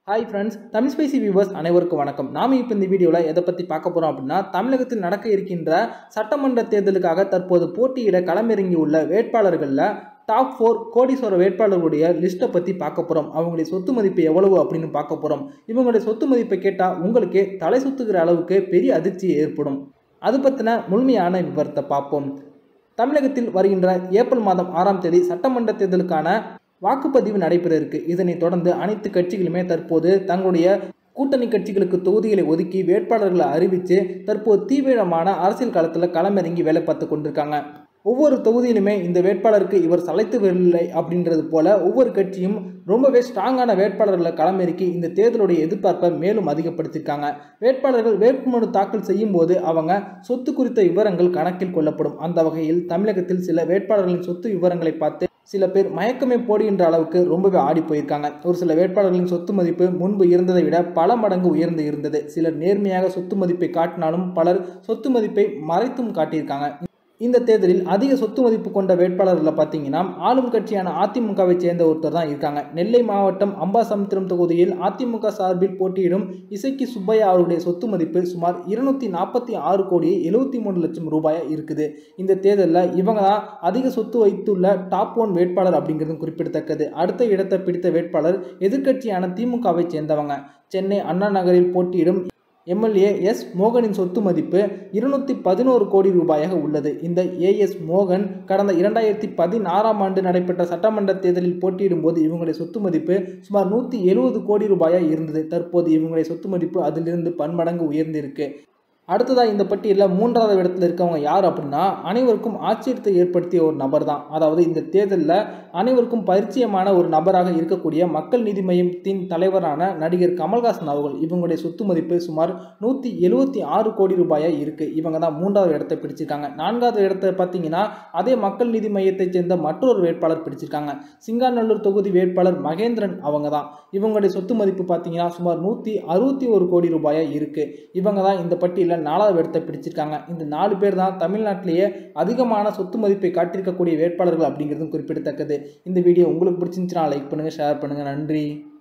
hi friends Tamil spicy viewers அனைவருக்கும் வணக்கம் நாம இப்போ இந்த வீடியோவில் எதை பற்றி பார்க்க போகிறோம் அப்படின்னா தமிழகத்தில் நடக்க இருக்கின்ற சட்டமன்ற தேர்தலுக்காக தற்போது போட்டியிட களமிறங்கியுள்ள வேட்பாளர்களில் டாப் ஃபோர் கோடீஸ்வர வேட்பாளர்களுடைய லிஸ்ட்டை பற்றி பார்க்க போகிறோம் அவங்களுடைய சொத்து மதிப்பு எவ்வளவு அப்படின்னு பார்க்க போகிறோம் இவங்களுடைய சொத்து மதிப்பை கேட்டால் உங்களுக்கே தலை சுத்துகிற அளவுக்கு பெரிய அதிர்ச்சி ஏற்படும் அது பற்றின முழுமையான விவரத்தை பார்ப்போம் தமிழகத்தில் வருகின்ற ஏப்ரல் மாதம் ஆறாம் தேதி சட்டமன்ற தேர்தலுக்கான வாக்குப்பதிவு நடைபெற இருக்கு இதனைத் தொடர்ந்து அனைத்து கட்சிகளுமே தற்போது தங்களுடைய கூட்டணி கட்சிகளுக்கு தொகுதிகளை ஒதுக்கி வேட்பாளர்களை அறிவித்து தற்போது தீவிரமான அரசியல் களத்தில் களமிறங்கி வேலை பார்த்து கொண்டிருக்காங்க ஒவ்வொரு தொகுதியிலுமே இந்த வேட்பாளருக்கு இவர் சளைத்து வரவில்லை அப்படின்றது போல ஒவ்வொரு கட்சியும் ரொம்பவே ஸ்ட்ராங்கான வேட்பாளர்களை களமிறக்கி இந்த தேர்தலுடைய எதிர்பார்ப்பை மேலும் அதிகப்படுத்தியிருக்காங்க வேட்பாளர்கள் வேட்புமனு தாக்கல் செய்யும் போது அவங்க சொத்து குறித்த விவரங்கள் கணக்கில் கொள்ளப்படும் அந்த வகையில் தமிழகத்தில் சில வேட்பாளர்களின் சொத்து விவரங்களை பார்த்து சில பேர் மயக்கமே போடுகின்ற அளவுக்கு ரொம்பவே ஆடி போயிருக்காங்க ஒரு சில வேட்பாளர்களின் சொத்து மதிப்பு முன்பு இருந்ததை விட பல மடங்கு உயர்ந்து இருந்தது சிலர் நேர்மையாக சொத்து மதிப்பை காட்டினாலும் பலர் சொத்து மதிப்பை மறைத்தும் காட்டியிருக்காங்க இந்த தேர்தலில் அதிக சொத்து மதிப்பு கொண்ட வேட்பாளர்களை பார்த்தீங்கன்னா ஆளும் கட்சியான அதிமுகவை சேர்ந்த ஒருத்தர் தான் இருக்காங்க நெல்லை மாவட்டம் அம்பாசமுத்திரம் தொகுதியில் அதிமுக சார்பில் போட்டியிடும் இசைக்கு சுப்பையா அவருடைய சொத்து மதிப்பு சுமார் இருநூத்தி நாற்பத்தி ஆறு கோடி எழுபத்தி மூணு லட்சம் ரூபாய் இருக்குது இந்த தேர்தலில் இவங்க தான் அதிக சொத்து வைத்துள்ள டாப் ஒன் வேட்பாளர் அப்படிங்கிறது குறிப்பிடத்தக்கது அடுத்த இடத்தை பிடித்த வேட்பாளர் எதிர்க்கட்சியான திமுகவை சேர்ந்தவங்க சென்னை அண்ணா நகரில் போட்டியிடும் எம்எல்ஏ எஸ் மோகனின் சொத்து மதிப்பு இருநூத்தி பதினோரு கோடி ரூபாயாக உள்ளது இந்த ஏஎஸ் மோகன் கடந்த இரண்டாயிரத்தி பதினாறாம் ஆண்டு நடைபெற்ற சட்டமன்ற தேர்தலில் போட்டியிடும் போது இவங்களுடைய சொத்து மதிப்பு சுமார் நூற்றி எழுபது கோடி ரூபாயாக இருந்தது தற்போது இவங்களுடைய சொத்து மதிப்பு அதிலிருந்து பன்மடங்கு உயர்ந்திருக்கு அடுத்ததாக இந்த பட்டியலில் மூன்றாவது இடத்துல இருக்கவங்க யார் அப்படின்னா அனைவருக்கும் ஆச்சரியத்தை ஏற்படுத்திய ஒரு நபர் தான் அதாவது இந்த தேர்தலில் அனைவருக்கும் பரிச்சயமான ஒரு நபராக இருக்கக்கூடிய மக்கள் நீதி மையத்தின் தலைவரான நடிகர் கமல்ஹாசன் அவர்கள் இவங்களுடைய சொத்து மதிப்பு சுமார் நூற்றி எழுபத்தி ஆறு கோடி ரூபாயாக இருக்குது இவங்க தான் மூன்றாவது இடத்தை பிடிச்சிருக்காங்க நான்காவது இடத்தை பார்த்தீங்கன்னா அதே மக்கள் நீதி மையத்தைச் சேர்ந்த மற்றொரு வேட்பாளர் பிடிச்சிருக்காங்க சிங்காநல்லூர் தொகுதி வேட்பாளர் மகேந்திரன் அவங்க தான் இவங்களுடைய சொத்து மதிப்பு பார்த்தீங்கன்னா சுமார் நூற்றி அறுபத்தி ஒரு கோடி ரூபாயாக இருக்குது இவங்க தான் இந்த பட்டியலில் நாலாவது இடத்தை பிடிச்சிருக்காங்க இந்த நாலு பேர் தான் தமிழ்நாட்டிலேயே அதிகமான சொத்து மதிப்பை காட்டியிருக்கக்கூடிய வேட்பாளர்கள் அப்படிங்கிறதும் குறிப்பிடத்தக்கது இந்த வீடியோ உங்களுக்கு பிடிச்சிருந்துச்சுன்னா லைக் பண்ணுங்கள் ஷேர் பண்ணுங்கள் நன்றி